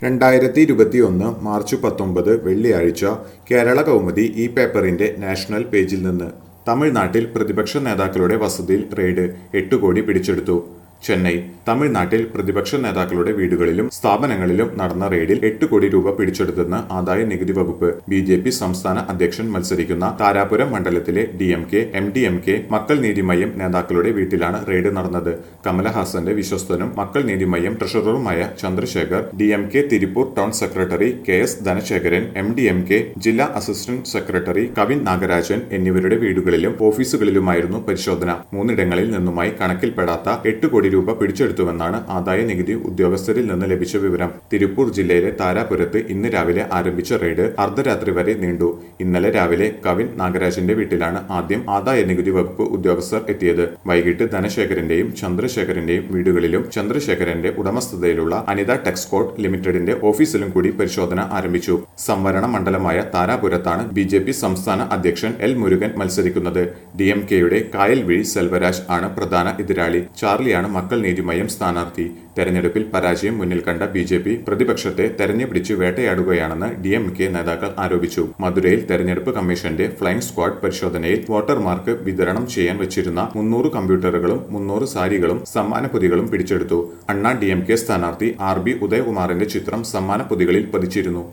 രണ്ടായിരത്തി ഇരുപത്തിയൊന്ന് മാർച്ച് പത്തൊമ്പത് വെള്ളിയാഴ്ച കേരള കൗമുദി ഈ പേപ്പറിന്റെ നാഷണൽ പേജിൽ നിന്ന് തമിഴ്നാട്ടിൽ പ്രതിപക്ഷ നേതാക്കളുടെ വസതിയിൽ റെയ്ഡ് എട്ട് കോടി പിടിച്ചെടുത്തു ചെന്നൈ തമിഴ്നാട്ടിൽ പ്രതിപക്ഷ നേതാക്കളുടെ വീടുകളിലും സ്ഥാപനങ്ങളിലും നടന്ന റെയ്ഡിൽ എട്ട് കോടി രൂപ പിടിച്ചെടുത്തെന്ന് ആദായ നികുതി വകുപ്പ് ബി ജെ പി സംസ്ഥാന അധ്യക്ഷൻ മത്സരിക്കുന്ന താരാപുരം മണ്ഡലത്തിലെ D M K M D M K Makkal Needhi Maiam നേതാക്കളുടെ വീട്ടിലാണ് റെയ്ഡ് നടന്നത് കമലഹാസന്റെ വിശ്വസ്തനും മക്കൾ നീതിമയ്യം ട്രഷററുമായ Chandrasekhar D M K Tiruppur town secretary K S Dhanasekaran M D M K ജില്ലാ അസിസ്റ്റന്റ് സെക്രട്ടറി കവിൻ നാഗരാജൻ എന്നിവരുടെ വീടുകളിലും ഓഫീസുകളിലുമായിരുന്നു പരിശോധന മൂന്നിടങ്ങളിൽ നിന്നുമായി കണക്കിൽപ്പെടാത്ത എട്ട് കോടി രൂപ പിടിച്ചെടുത്തുവെന്നാണ് ആദായ നികുതി ഉദ്യോഗസ്ഥരിൽ നിന്ന് ലഭിച്ച വിവരം തിരുപ്പൂർ ജില്ലയിലെ താരാപുരത്ത് ഇന്ന് രാവിലെ ആരംഭിച്ച റെയ്ഡ് അർദ്ധരാത്രി വരെ നീണ്ടു ഇന്നലെ രാവിലെ കവിൻ നാഗരാജന്റെ വീട്ടിലാണ് ആദ്യം ആദായ നികുതി വകുപ്പ് ഉദ്യോഗസ്ഥർ എത്തിയത് വൈകിട്ട് ധനശേഖരന്റെയും ചന്ദ്രശേഖരന്റെയും വീടുകളിലും ചന്ദ്രശേഖരന്റെ ഉടമസ്ഥതയിലുള്ള അനിത ടെക്സ്കോട്ട് ലിമിറ്റഡിന്റെ ഓഫീസിലും കൂടി പരിശോധന ആരംഭിച്ചു സംവരണ മണ്ഡലമായ താരാപുരത്താണ് ബി ജെ പി സംസ്ഥാന അധ്യക്ഷൻ എൽ മുരുകൻ മത്സരിക്കുന്നത് ഡി എം കെയുടെ കായൽവിഴി സെൽവരാജ് ആണ് പ്രധാന എതിരാളി ചാർലിയാണ് മക്കൾ നീതിമയം സ്ഥാനാർത്ഥി തെരഞ്ഞെടുപ്പിൽ പരാജയം മുന്നിൽ കണ്ട ബി ജെ പി പ്രതിപക്ഷത്തെ തെരഞ്ഞുപിടിച്ച് വേട്ടയാടുകയാണെന്ന് ഡി എം കെ നേതാക്കൾ ആരോപിച്ചു മധുരയിൽ തെരഞ്ഞെടുപ്പ് കമ്മീഷന്റെ ഫ്ലൈയിംഗ് സ്ക്വാഡ് പരിശോധനയിൽ വോട്ടർമാർക്ക് വിതരണം ചെയ്യാൻ വെച്ചിരുന്ന മുന്നൂറ് കമ്പ്യൂട്ടറുകളും മുന്നൂറ് സാരികളും സമ്മാനപ്പൊതികളും പിടിച്ചെടുത്തു അണ്ണാ ഡി എം കെ സ്ഥാനാർത്ഥി ആർ ബി ഉദയകുമാറിന്റെ ചിത്രം സമ്മാനപ്പൊതികളിൽ പതിച്ചിരുന്നു